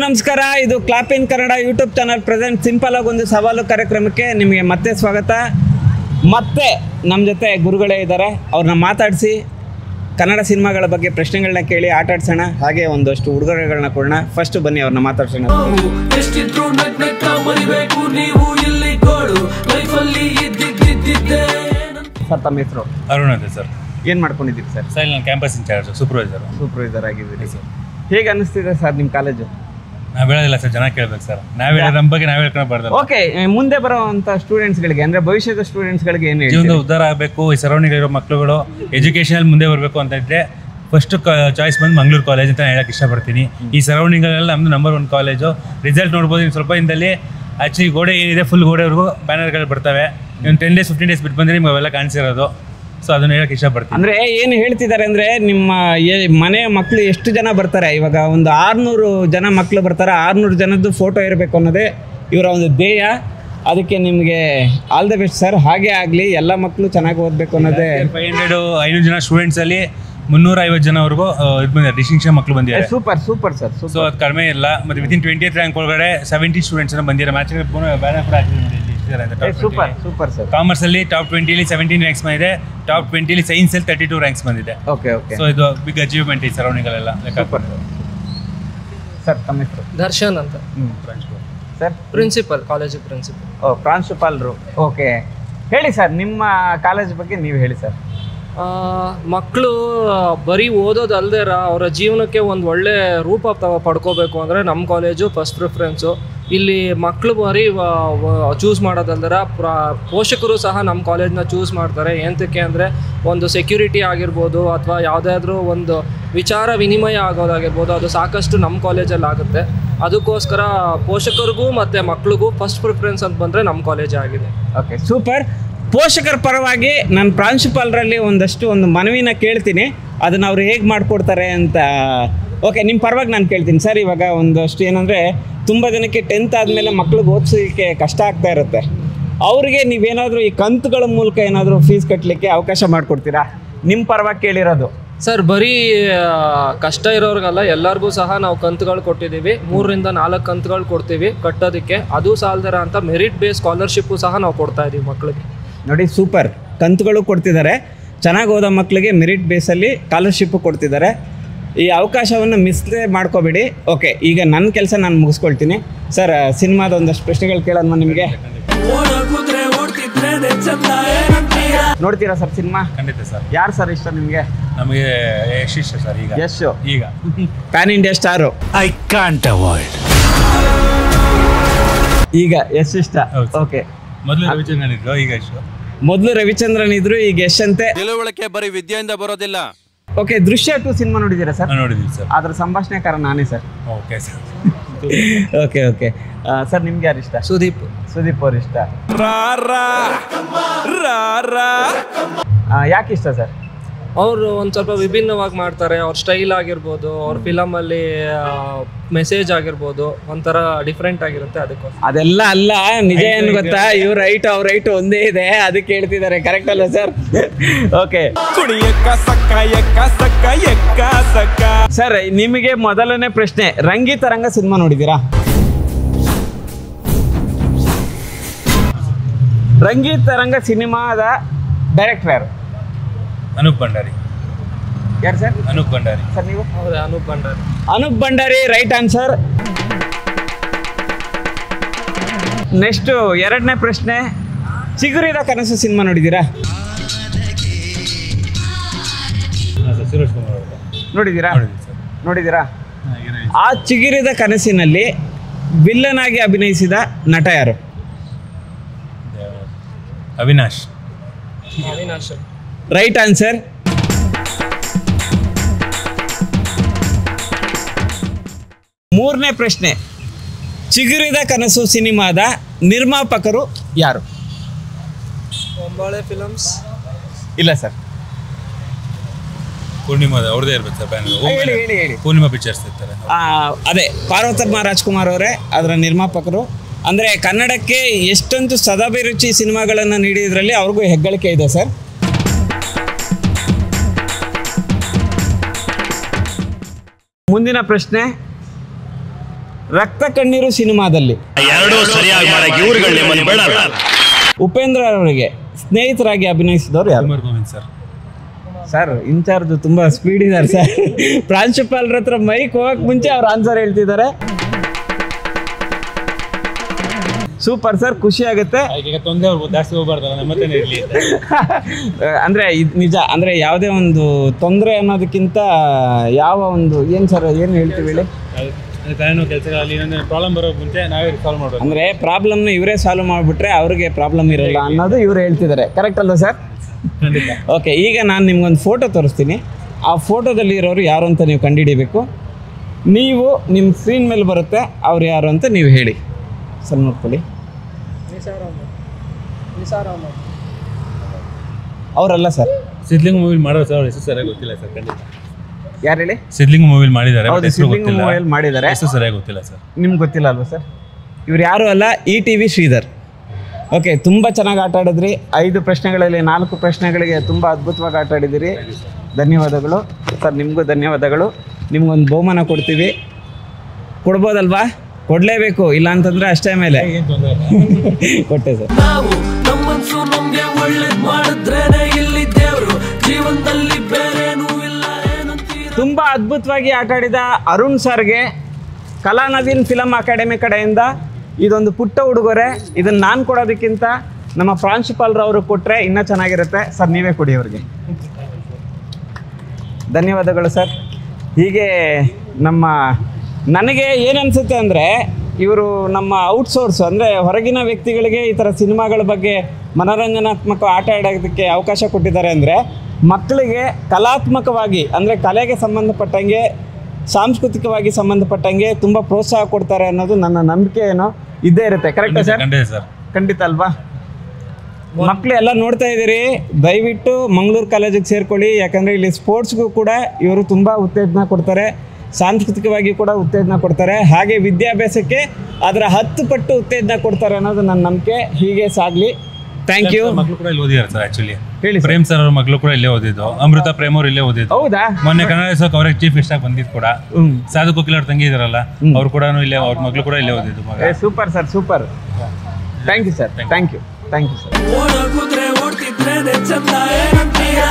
ನಮಸ್ಕಾರ ಇದು clap in Kannada YouTube channel present simple ಆಗಿ ಒಂದು ಸವಾಲು ಕಾರ್ಯಕ್ರಮಕ್ಕೆ ನಿಮಗೆ ಮತ್ತೆ ಸ್ವಾಗತ ಮತ್ತೆ ನಮ್ಮ ಜೊತೆ ಗುರುಗಳೇ ಇದ್ದಾರೆ ಅವ್ರನ್ನ ಮಾತಾಡಿಸಿ ಕನ್ನಡ ಸಿನಿಮಾಗಳ ಬಗ್ಗೆ ಪ್ರಶ್ನೆಗಳನ್ನ ಕೇಳಿ ಆಟ ಆಡ್ಸೋಣ ಹಾಗೆ ಒಂದಷ್ಟು ಉಡುಗೊರೆಗಳನ್ನ ಕೊಡೋಣ ಫಸ್ಟ್ ಬನ್ನಿ ಅವ್ರನ್ನ ಮಾತಾಡ್ಸೋಣ ಎಷ್ಟಿದ್ರು ನಗ್ ನಗ್ತಾ ಮರಿಬೇಕು ನೀವು ಇಲ್ಲಿ ಗೋಡು ಲೈಫಲ್ಲಿ ಇದ್ದಿದ್ದಿದ್ದೆ ಸರ್ ತಮ್ಮ ಹೆಸರು ಅರುಣ್ ಅಂತ ಸರ್ ಏನು ಮಾಡ್ಕೊಂಡಿದ್ದೀರಿ ಸರ್ ಸರ್ ಇಲ್ಲಿ ನಾನು ಕ್ಯಾಂಪಸ್ ಇನ್ಚಾರ್ಜ್ ಸೂಪರ್ವೈಸರ್ ಸೂಪರ್ವೈಸರ್ ಆಗಿದ್ದೀರಿ ಹೇಗೆ ಅನಿಸ್ತಿದೆ ಸರ್ ನಿಮ್ಮ ಕಾಲೇಜು ನಾವು ಹೇಳೋದಿಲ್ಲ ಸರ್ ಜನ ಕೇಳ್ಬೇಕು ಸರ್ ನಾವು ಹೇಳೋ ನಮ್ಮ ಬಗ್ಗೆ ನಾವು ಹೇಳ್ಕೊಂಡು ಬರ್ದಲ್ಲ ಓಕೆ ಮುಂದೆ ಬರೋವಂಥ ಸ್ಟೂಡೆಂಟ್ಸ್ಗಳಿಗೆ ಅಂದರೆ ಭವಿಷ್ಯದ ಸ್ಟೂಡೆಂಟ್ಸ್ಗಳಿಗೆ ಏನು ಜೀವನದ ಹೇಳ್ತೀರಿ ಉದ್ಧಾರ ಆಗಬೇಕು ಈ ಸರೌಂಡಿಂಗ್ ಇರೋ ಮಕ್ಕಳುಗಳು ಎಜುಕೇಷನಲ್ಲಿ ಮುಂದೆ ಬರಬೇಕು ಅಂತ ಇದ್ರೆ ಫಸ್ಟ್ ಚಾಯ್ಸ್ ಬಂದು ಮಂಗಳೂರು ಕಾಲೇಜ್ ಅಂತ ನಾನು ಹೇಳಕ್ಕೆ ಇಷ್ಟಪಡ್ತೀನಿ ಈ ಸರೌಂಡಿಂಗಲ್ಲೆಲ್ಲ ನಮ್ಮದು ನಂಬರ್ ಒನ್ ಕಾಲೇಜು ರಿಸಲ್ಟ್ ನೋಡ್ಬೋದು ಇನ್ನು ಸ್ವಲ್ಪ ಹಿಂದಲ್ಲಿ ಆ್ಯಕ್ಚುಲಿ ಗೋಡೆ ಏನಿದೆ ಫುಲ್ ಗೋಡೆವರೆಗೂ ಬ್ಯಾನರ್ಗಳು ಬರ್ತವೆ ಇನ್ನು ಟೆನ್ ಡೇಸ್ ಫಿಫ್ಟೀನ್ ಡೇಸ್ ಬಿಟ್ಟು ಬಂದರೆ ನಿಮ್ಗೆ ಅವೆಲ್ಲ ಕಾಣಿಸಿರೋದು ಸೊ ಅದನ್ನು ಹೇಳಕ್ಕೆ ಇಷ್ಟಪಡ್ತೀನಿ ಅಂದ್ರೆ ಏನು ಹೇಳ್ತಿದ್ದಾರೆ ಅಂದ್ರೆ ನಿಮ್ಮ ಎ- ಮನೆ ಮಕ್ಕಳು ಎಷ್ಟು ಜನ ಬರ್ತಾರೆ ಇವಾಗ ಒಂದು ಆರ್ನೂರು ಜನ ಮಕ್ಕಳು ಬರ್ತಾರೆ ಆರ್ನೂರು ಜನದ್ದು ಫೋಟೋ ಇರಬೇಕು ಅನ್ನೋದೇ ಇವರ ಒಂದು ಧ್ಯೇಯ ಅದಕ್ಕೆ ನಿಮಗೆ ಆಲ್ ದ ಬೆಸ್ಟ್ ಸರ್ ಹಾಗೆ ಆಗಲಿ ಎಲ್ಲ ಮಕ್ಕಳು ಚೆನ್ನಾಗಿ ಓದಬೇಕು ಅನ್ನೋದೇ ಫೈವ್ ಹಂಡ್ರೆಡ್ ಐನೂರು ಜನ ಸ್ಟೂಡೆಂಟ್ಸಲ್ಲಿ ಮುನ್ನೂರ ಐವತ್ತು ಜನವರೆಗೂ ಇದು ಬಂದಿದ್ದಾರೆ ಡಿಸ್ಟಿಂಕ್ಷನ್ ಮಕ್ಕಳು ಬಂದಿದ್ದಾರೆ super super sir so super ಅದು ಕಡಿಮೆ ಇಲ್ಲ ಮತ್ತೆ ವಿತಿನ್ ಟ್ವೆಂಟಿ ರ್ಯಾಂಕ್ ಒಳಗಡೆ ಸೆವೆಂಟಿ ಸ್ಟೂಡೆಂಟ್ಸ್ ಬಂದಿದ್ದಾರೆ ಮ್ಯಾಚ್ ಬ್ಯಾನರ್ ಕೂಡ ಸೂಪರ್ ಸೂಪರ್ ಸರ್ ಕಾಮರ್ಸ್ ಅಲ್ಲಿ ಟಾಪ್ ಟ್ವೆಂಟಿಲಿ ಸೆವೆಂಟೀನ್ ರ್ಯಾಂಕ್ಸ್ ಬಂದಿದೆ ಟಾಪ್ ಟ್ವೆಂಟಿಲಿ ಸೈನ್ಸ್ ಅಲ್ಲಿ ತರ್ಟಿ ಟೂ ರ್ಯಾಂಕ್ಸ್ ಬಂದಿದೆ ಓಕೆ ಓಕೆ ಸೊ ಇದು ಬಿಗ್ ಅಚೀವ್ಮೆಂಟ್ ಈ ಸರೌಂಡಿಂಗ್ ಅಲ್ಲೆಲ್ಲ ಸೂಪರ್ ಸರ್ ತಮ್ಮ ಹೆಸರು ದರ್ಶನ್ ಅಂತ ಸರ್ ಪ್ರಿನ್ಸಿಪಲ್ ಕಾಲೇಜು ಪ್ರಿನ್ಸಿಪಲ್ ಓ ಪ್ರಾಂಶುಪಾಲರು ಓಕೆ ಹೇಳಿ ಸರ್ ನಿಮ್ಮ ಕಾಲೇಜ್ ಬಗ್ಗೆ ನೀವು ಹೇಳಿ ಸರ್ ಮಕ್ಕಳು ಬರೀ ಓದೋದಲ್ದೇ ಅವರ ಜೀವನಕ್ಕೆ ಒಂದು ಒಳ್ಳೆ ರೂಪ ತ- ಪಡ್ಕೋಬೇಕು ಅಂದರೆ ನಮ್ಮ ಕಾಲೇಜು ಫಸ್ಟ್ ಪ್ರಿಫರೆನ್ಸು ಇಲ್ಲಿ ಮಕ್ಕಳು ಬರೀ ಚೂಸ್ ಮಾಡೋದಲ್ದರ ಪ್ರ ಪೋಷಕರು ಸಹ ನಮ್ಮ ಕಾಲೇಜ್ನ ಚೂಸ್ ಮಾಡ್ತಾರೆ ಏನಕ್ಕೆ ಅಂದರೆ ಒಂದು ಸೆಕ್ಯೂರಿಟಿ ಆಗಿರ್ಬೋದು ಅಥವಾ ಯಾವುದಾದ್ರೂ ಒಂದು ವಿಚಾರ ವಿನಿಮಯ ಆಗೋದಾಗಿರ್ಬೋದು ಅದು ಸಾಕಷ್ಟು ನಮ್ಮ ಕಾಲೇಜಲ್ಲಿ ಆಗುತ್ತೆ ಅದಕ್ಕೋಸ್ಕರ ಪೋಷಕರಿಗೂ ಮತ್ತು ಮಕ್ಳಿಗೂ ಫಸ್ಟ್ ಪ್ರಿಫರೆನ್ಸ್ ಅಂತ ಬಂದರೆ ನಮ್ಮ ಕಾಲೇಜೇ ಆಗಿದೆ ಓಕೆ ಸೂಪರ್ ಪೋಷಕರ ಪರವಾಗಿ ನಾನು ಪ್ರಾಂಶುಪಾಲರಲ್ಲಿ ಒಂದಷ್ಟು ಒಂದು ಮನವಿನ ಕೇಳ್ತೀನಿ ಅದನ್ನು ಅವ್ರು ಹೇಗೆ ಮಾಡಿಕೊಡ್ತಾರೆ ಅಂತ ಓಕೆ ನಿಮ್ಮ ಪರವಾಗಿ ನಾನು ಕೇಳ್ತೀನಿ ಸರ್ ಇವಾಗ ಒಂದಷ್ಟು ಏನಂದರೆ ತುಂಬ ಜನಕ್ಕೆ ಟೆಂತ್ ಆದಮೇಲೆ ಮಕ್ಳಿಗೆ ಓದಿಸೋಕ್ಕೆ ಕಷ್ಟ ಆಗ್ತಾ ಇರುತ್ತೆ ಅವ್ರಿಗೆ ನೀವೇನಾದರೂ ಈ ಕಂತುಗಳ ಮೂಲಕ ಏನಾದರೂ ಫೀಸ್ ಕಟ್ಟಲಿಕ್ಕೆ ಅವಕಾಶ ಮಾಡಿಕೊಡ್ತೀರಾ ನಿಮ್ಮ ಪರವಾಗಿ ಕೇಳಿರೋದು ಸರ್ ಬರೀ ಆ, ಕಷ್ಟ ಇರೋರ್ಗಲ್ಲ ಎಲ್ಲರಿಗೂ ಸಹ ನಾವು ಕಂತುಗಳು ಕೊಟ್ಟಿದ್ದೀವಿ ಮೂರರಿಂದ ನಾಲ್ಕು ಕಂತುಗಳು ಕೊಡ್ತೀವಿ ಕಟ್ಟೋದಕ್ಕೆ ಅದು ಸಾಲದರ ಅಂತ ಮೆರಿಟ್ ಬೇಸ್ ಸ್ಕಾಲರ್ಶಿಪ್ಪು ಸಹ ನಾವು ಕೊಡ್ತಾ ಇದ್ದೀವಿ ಮಕ್ಕಳಿಗೆ ನೋಡಿ ಸೂಪರ್ ಕಂತುಗಳು ಕೊಡ್ತಿದ್ದಾರೆ ಚೆನ್ನಾಗಿ ಓದೋ ಮಕ್ಕಳಿಗೆ ಮೆರಿಟ್ ಬೇಸಲ್ಲಿ ಸ್ಕಾಲರ್ಶಿಪ್ಪು ಕೊಡ್ತಿದ್ದಾರೆ ಈ ಅವಕಾಶವನ್ನು ಮಿಸ್ಲೇ ಮಾಡ್ಕೋಬೇಡಿ ಓಕೆ ಈಗ ನನ್ನ ಕೆಲಸ ನಾನು ಮುಗಿಸ್ಕೊಳ್ತೀನಿ ಸರ್ ಸಿನಿಮಾದ ಒಂದಷ್ಟು ಪ್ರಶ್ನೆಗಳು ಕೇಳೋಣ ನಿಮಗೆ ಓಡ ಕುದ್ರೆ ಓಡ್ತಿದ್ರೇನೆ ಚಂದ ಏನಂತೀಯ ನೋಡ್ತೀರಾ ಸರ್ ಸಿನಿಮಾ ಖಂಡಿತ ಸರ್ ಯಾರು ಸರ್ ಇಷ್ಟ ನಿಮಗೆ ನಮಗೆ ಎಷ್ಟು ಇಷ್ಟ ಸರ್ ಈಗ ಯಶ್ ಈಗ pan India star I can't avoid. ಈಗ ಯಶ್ ಇಷ್ಟ ಹೌದು ಸರ್. ಓಕೆ ಮೊದಲು ರವಿಚಂದ್ರನ್ ಇದ್ರು ಈಗ ಎಷ್ಟು ಮೊದಲು ರವಿಚಂದ್ರನ್ ಇದ್ರು ಈಗ ಯಶ್ ಅಂತೆ ತಿಳುವಳಿಕೆ ಬರೀ ವಿದ್ಯೆಯಿಂದ ಬರೋದಿಲ್ಲ ಓಕೆ ದೃಶ್ಯ ಟು ಸಿನಿಮಾ ನೋಡಿದ್ದೀರಾ ಸರ್ ನಾವು ನೋಡಿದ್ದೀವಿ ಸರ್ ಅದ್ರ ಸಂಭಾಷಣೆಕಾರ ನಾನೇ sir okay sir okay okay sir ನಿಮ್ಗೆ ಯಾರು ಇಷ್ಟ ಸುದೀಪ್ ಸುದೀಪ್ ಅವ್ರು ಇಷ್ಟ ಯಾಕೆ ಇಷ್ಟ ಸರ್ ಅವರು ಒಂದು ಸ್ವಲ್ಪ ವಿಭಿನ್ನವಾಗಿ ಮಾಡ್ತಾರೆ ಅವ್ರ ಸ್ಟೈಲ್ ಆಗಿರ್ಬೋದು ಅವ್ರ ಫಿಲಮಲ್ಲಿ ಮೆಸೇಜ್ ಆಗಿರ್ಬೋದು ಒಂಥರ ಡಿಫ್ರೆಂಟ್ ಆಗಿರುತ್ತೆ ಅದಕ್ಕೋಸ್ಕರ ಅದೆಲ್ಲ ಅಲ್ಲ ನಿಜ ಏನು ಗೊತ್ತಾ ಇವ್ರ ರೈಟ್ ಅವ್ರ ರೈಟ್ ಒಂದೇ ಇದೆ ಅದಕ್ಕೆ ಹೇಳ್ತಿದ್ದಾರೆ ಕರೆಕ್ಟ್ ಅಲ್ಲ ಸರ್ ಓಕೆ ಕುಣಿಯಕ್ಕ ಸಕ್ಕ ಎಕ್ಕ ಸಕ್ಕ ಎಕ್ಕ ಸಕ್ಕ ಸರ್ ನಿಮಗೆ ಮೊದಲನೇ ಪ್ರಶ್ನೆ ರಂಗಿತ ರಂಗ ಸಿನಿಮಾ ನೋಡಿದ್ದೀರಾ ರಂಗಿತ ರಂಗ ಸಿನಿಮಾದ ಡೈರೆಕ್ಟರ್ ಯಾರು ಅನೂಪ್ ಭಂಡಾರಿ ಯಾರು ಸರ್ ಅನೂಪ್ ಭಂಡಾರಿ ಸರ್ ನೀವು ಹೌದಾ Anup Bhandari Anup Bhandari right answer next ಎರಡನೇ ಪ್ರಶ್ನೆ ಚಿಗುರಿದ ಕನಸು ಸಿನಿಮಾ ನೋಡಿದ್ದೀರಾ ಹಾಂ ಸರ್ ಸುರೇಶ್ ಕುಮಾರ್ ಅವರು ನೋಡಿದ್ದೀರಾ ನೋಡಿದ್ದೀವಿ ಸರ್ ನೋಡಿದ್ದೀರಾ ಹಾಂ, ಏನು ಆ ಚಿಗುರಿದ ಕನಸಿನಲ್ಲಿ ವಿಲ್ಲನ್ ಆಗಿ ಅಭಿನಯಿಸಿದ ನಟ ಯಾರು ಇದೆ? ಅವಿನಾಶ್ ಅವಿನಾಶ್ ರೈಟ್ ಆನ್ಸರ್ ಮೂರನೇ ಪ್ರಶ್ನೆ ಚಿಗುರಿದ ಕನಸು ಸಿನಿಮಾದ ನಿರ್ಮಾಪಕರು ಯಾರು ಒಂಬಾಳೆ ಫಿಲಮ್ಸ್ ಇಲ್ಲ ಸರ್ ಪೂರ್ಣಿಮಾದ ಅವ್ರದ್ದೇ ಇರ್ಬೇಕು ಸರ್ ಹೇಳಿ ಬ್ಯಾನರ್ ಹೇಳಿ ಹೇಳಿ ಪೂರ್ಣಿಮಾ ಪಿಕ್ಚರ್ಸ್ ಇರ್ತಾರೆ ಆ, ಅದೇ ಪಾರ್ವತಮ್ಮ ರಾಜ್ಕುಮಾರ್ ಅವರೇ ಅದರ ನಿರ್ಮಾಪಕರು ಅಂದರೆ ಕನ್ನಡಕ್ಕೆ ಎಷ್ಟೊಂದು ಸದಾಭಿರುಚಿ ಸಿನಿಮಾಗಳನ್ನು ನೀಡಿದ್ರಲ್ಲಿ ಅವ್ರಿಗೂ ಹೆಗ್ಗಳಿಕೆ ಇದೆ ಸರ್ ಮುಂದಿನ ಪ್ರಶ್ನೆ ರಕ್ತ ಕಣ್ಣೀರು ಸಿನಿಮಾದಲ್ಲಿ ಎರಡೂ ಸರಿಯಾಗಿ ಮಾಡಕ್ಕೆ ಇವ್ರುಗಳು ನಿಮ್ಮನ್ನು ಬಿಡಲ್ಲ ಉಪೇಂದ್ರ ಅವರಿಗೆ ಸ್ನೇಹಿತರಾಗಿ ಅಭಿನಯಿಸಿದವರು ಯಾರು Kumar Govind sir sir incharge ತುಂಬಾ ಸ್ಪೀಡ್ ಇದ್ದಾರೆ ಸರ್ ಪ್ರಾಂಶುಪಾಲರ ಹತ್ರ ಮೈಕ್ ಹೋಗಕ್ ಮುಂಚೆ ಅವ್ರು ಆನ್ಸರ್ ಹೇಳ್ತಿದ್ದಾರೆ ಸೂಪರ್ ಸರ್ ಖುಷಿ ಆಗುತ್ತೆ ಈಗ ತೊಂದರೆ ಅವ್ರು ಜಾಸ್ತಿ ಹೋಗ್ಬಾರ್ದಲ್ಲ ನಮ್ಮ ಹತ್ರನೇ ಇರಲಿ ಅಂದ್ರೆ ಇದ್ ನಿಜ ಅಂದ್ರೆ ಯಾವುದೇ ಒಂದು ತೊಂದರೆ ಅನ್ನೋದಕ್ಕಿಂತ ಯಾವ ಒಂದು ಏನ್ ಸರ್ ಏನು ಹೇಳ್ತೀವಿ ಹೇಳಿ ಕಾರಣ ಕೆಲಸಗಳಲ್ಲಿ ಏನಾದ್ರು ಪ್ರಾಬ್ಲಮ್ ಬರೋ ಮುಂಚೆ ನಾವೇ ಸಾಲ್ವ್ ಮಾಡೋದು ಅಂದ್ರೆ ಪ್ರಾಬ್ಲಮ್ನ ಇವರೇ ಸಾಲ್ವ್ ಮಾಡಿಬಿಟ್ರೆ ಅವ್ರಿಗೆ ಪ್ರಾಬ್ಲಮ್ ಇರಲ್ಲ ಅನ್ನೋದು ಇವ್ರು ಹೇಳ್ತಿದ್ದಾರೆ ಕರೆಕ್ಟ್ ಅಲ್ವಾ ಸರ್ ಖಂಡಿತ ಓಕೆ ಈಗ ನಾನು ನಿಮ್ಗೊಂದು ಫೋಟೋ ತೋರಿಸ್ತೀನಿ ಆ ಫೋಟೋದಲ್ಲಿ ಇರೋರು ಯಾರು ಅಂತ ನೀವು ಕಂಡುಹಿಡಿಬೇಕು ನೀವು ನಿಮ್ಮ ಸ್ಕ್ರೀನ್ ಮೇಲೆ ಬರುತ್ತೆ ಅವ್ರು ಯಾರು ಅಂತ ನೀವು ಹೇಳಿ ಸರ್ ನೋಡ್ಕೊಳ್ಳಿ ಅವರಲ್ಲ ಸರ್ ಸಿದ್ಲಿಂಗ್ ಮೂವಿ ಮಾಡೋ ಸರ್ ಅವ್ರ ಹೆಸರು ಸರಿಯಾಗಿ ಗೊತ್ತಿಲ್ಲ ಸರ್ ಖಂಡಿತ ಯಾರು ಹೇಳಿ ಸಿದ್ಲಿಂಗ್ ಮೂವಿ ಮಾಡಿದ್ದಾರೆ ಹೌದು ಹೆಸರು ಸಿದ್ಲಿಂಗ್ ಗೊತ್ತಿಲ್ಲ ಮೂವಿಯಲ್ಲಿ ಮಾಡಿದ್ದಾರೆ ಹೆಸರು ಸರಿಯಾಗಿ ಗೊತ್ತಿಲ್ಲ ಸರ್ ನಿಮ್ಗೆ ಗೊತ್ತಿಲ್ಲ ಅಲ್ವಾ ಸರ್ ಇವ್ರು ಯಾರು ಅಲ್ಲ E T V Sridhar okay ತುಂಬ ಚೆನ್ನಾಗಿ ಆಟ ಆಡಿದ್ರಿ ಐದು ಪ್ರಶ್ನೆಗಳಲ್ಲಿ ನಾಲ್ಕು ಪ್ರಶ್ನೆಗಳಿಗೆ ತುಂಬ ಅದ್ಭುತವಾಗಿ ಆಟ ಆಡಿದಿರಿ ಧನ್ಯವಾದಗಳು ಸರ್ ನಿಮಗೂ ಧನ್ಯವಾದಗಳು ನಿಮ್ಗೊಂದು ಬಹುಮಾನ ಕೊಡ್ತೀವಿ ಕೊಡ್ಬೋದಲ್ವಾ ಕೊಡಲೇಬೇಕು ಇಲ್ಲ ಅಂತಂದ್ರೆ ಅಷ್ಟೇ ಮೇಲೆ ಕೊಟ್ಟೆ ಸರ್ ನಾವು ನಮ್ಮನ್ಸು ನಮ್ಗೆ ಒಳ್ಳೇದ್ ಮಾಡಿದ್ರೇನೆ ಇಲ್ಲಿ ದೇವ್ರು ಜೀವನದಲ್ಲಿ ಬೇರೇನೂ ಇಲ್ಲ ಏನಂತೀರ ತುಂಬ ಅದ್ಭುತವಾಗಿ ಆಟ ಆಡಿದ ಅರುಣ್ ಸರ್ಗೆ ಕಲಾನದೀನ್ ಫಿಲಮ್ ಅಕಾಡೆಮಿ ಕಡೆಯಿಂದ ಇದೊಂದು ಪುಟ್ಟ ಉಡುಗೊರೆ ಇದನ್ನು ನಾನು ಕೊಡೋದಕ್ಕಿಂತ ನಮ್ಮ ಪ್ರಾಂಶುಪಾಲರವರು ಕೊಟ್ಟರೆ ಇನ್ನೂ ಚೆನ್ನಾಗಿರುತ್ತೆ ಸರ್ ನೀವೇ ಕೊಡಿ ಅವ್ರಿಗೆ ಧನ್ಯವಾದಗಳು ಸರ್ ಹೀಗೆ ನಮ್ಮ ನನಗೆ ಏನನ್ಸುತ್ತೆ ಅಂದರೆ ಇವರು ನಮ್ಮ ಔಟ್ಸೋರ್ಸ್ ಅಂದರೆ ಹೊರಗಿನ ವ್ಯಕ್ತಿಗಳಿಗೆ ಈ ಥರ ಸಿನಿಮಾಗಳ ಬಗ್ಗೆ ಮನೋರಂಜನಾತ್ಮಕ ಆಟ ಆಡೋದಕ್ಕೆ ಅವಕಾಶ ಕೊಟ್ಟಿದ್ದಾರೆ ಅಂದರೆ ಮಕ್ಕಳಿಗೆ ಕಲಾತ್ಮಕವಾಗಿ ಅಂದರೆ ಕಲೆಗೆ ಸಂಬಂಧಪಟ್ಟಂಗೆ ಸಾಂಸ್ಕೃತಿಕವಾಗಿ ಸಂಬಂಧಪಟ್ಟಂಗೆ ತುಂಬ ಪ್ರೋತ್ಸಾಹ ಕೊಡ್ತಾರೆ ಅನ್ನೋದು ನನ್ನ ನಂಬಿಕೆ ಏನೋ ಇದ್ದೇ ಇರುತ್ತೆ ಕರೆಕ್ಟಾ ಸರ್ ಖಂಡಿತ ಸರ್ ಖಂಡಿತ ಅಲ್ವಾ ಮಕ್ಕಳು ಎಲ್ಲ ನೋಡ್ತಾ ಇದ್ದೀರಿ ದಯವಿಟ್ಟು ಮಂಗಳೂರು ಕಾಲೇಜಿಗೆ ಸೇರ್ಕೊಳ್ಳಿ ಯಾಕಂದರೆ ಇಲ್ಲಿ ಸ್ಪೋರ್ಟ್ಸ್ಗೂ ಕೂಡ ಇವರು ತುಂಬ ಉತ್ತೇಜನ ಕೊಡ್ತಾರೆ ಸಾಂಸ್ಕೃತಿಕವಾಗಿ ಕೂಡ ಉತ್ತೇಜನ ಕೊಡ್ತಾರೆ ಹಾಗೆ ವಿದ್ಯಾಭ್ಯಾಸಕ್ಕೆ ಅದರ ಹತ್ತು ಪಟ್ಟು ಉತ್ತೇಜನ ಕೊಡ್ತಾರೆ ಅನ್ನೋದು ನನ್ನ ನಂಬಿಕೆ ಹೀಗೆ ಸಾಗಲಿ ಥ್ಯಾಂಕ್ ಯು ಮಕ್ಕಳು ಕೂಡ ಇಲ್ಲಿ ಓದಿದ್ದಾರೆ ಸರ್ ಆಕ್ಚುಲಿ ಹೇಳಿ sir. ಪ್ರೇಮ್ ಸರ್ ಅವ್ರ ಮಗಳು ಕೂಡ ಇಲ್ಲೇ ಓದಿದ್ದು ಅಮೃತ ಪ್ರೇಮ್ ಅವ್ರು ಇಲ್ಲೇ ಓದಿದ್ದು ಹೌದಾ ಮೊನ್ನೆ ಕನ್ನಡ ಸೋಕ್ ಅವ್ರಿಗೆ ಚೀಫ್ ಗೆಸ್ಟ್ ಆಗಿ ಬಂದಿದ್ದು ಕೂಡ ಹ್ಞೂ ಸಾಧು ಕೋಕಿಲ ಅವ್ರ ತಂಗಿ ಇದಾರಲ್ಲ ಅವ್ರು ಕೂಡ ಇಲ್ಲೇ ಅವ್ರ ಮಗಳು ಕೂಡ ಇಲ್ಲೇ ಓದಿದ್ದು ಮಗ super sir super thank you sir thank you thank you sir ಓಡ ಕುದ್ರೆ ಓಡ್ತಿದ್ರೇನೆ ಚಂದ ಏನಂತೀರ